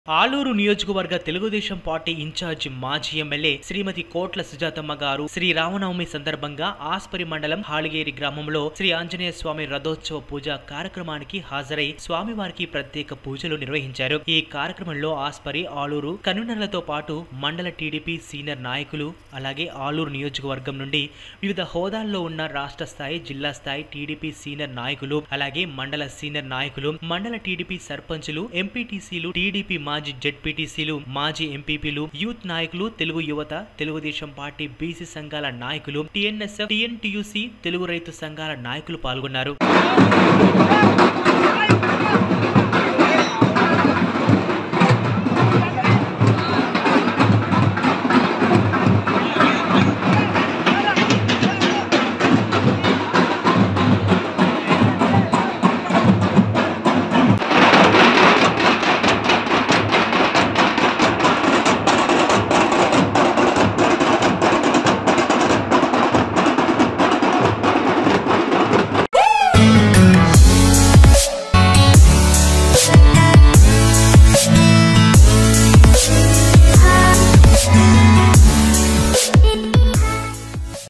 ఆలూరు నియోజకవర్గ Telugu Desam party in-charge మాజీ MLA Srimathi Kotla Sujathamma గారు శ్రీ రామనవమి సందర్భంగా ఆస్పరి మండలం హాళిగేరి గ్రామంలో శ్రీ ఆంజనేయ స్వామి రథోత్సవ పూజ కార్యక్రమానికి హాజరై స్వామివారికి ప్రత్యేక పూజలు నిర్వహించారు ఈ కార్యక్రమంలో ఆస్పరి ఆలూరు కన్వీనర్లతో పాటు మండల టీడీపీ సీనియర్ నాయకులు అలాగే ఆలూరు నియోజకవర్గం నుండి వివిధ హోదాల్లో ఉన్న రాష్ట్ర స్థాయి జిల్లా స్థాయి టీడీపీ సీనియర్ నాయకులు అలాగే మండల సీనియర్ నాయకులు మండల టీడీపీ సర్పంచులు ఎంపీటీసీలు టీడీపీ మాజీ జెడ్పీటీసీలు మాజీ ఎంపీపీలు యూత్ నాయకులు తెలుగు యువత తెలుగుదేశం పార్టీ బీసీ సంఘాల నాయకులు టీఎన్ఎస్ఎఫ్ టీఎన్టీయూసీ తెలుగు రైతు సంఘాల నాయకులు పాల్గొన్నారు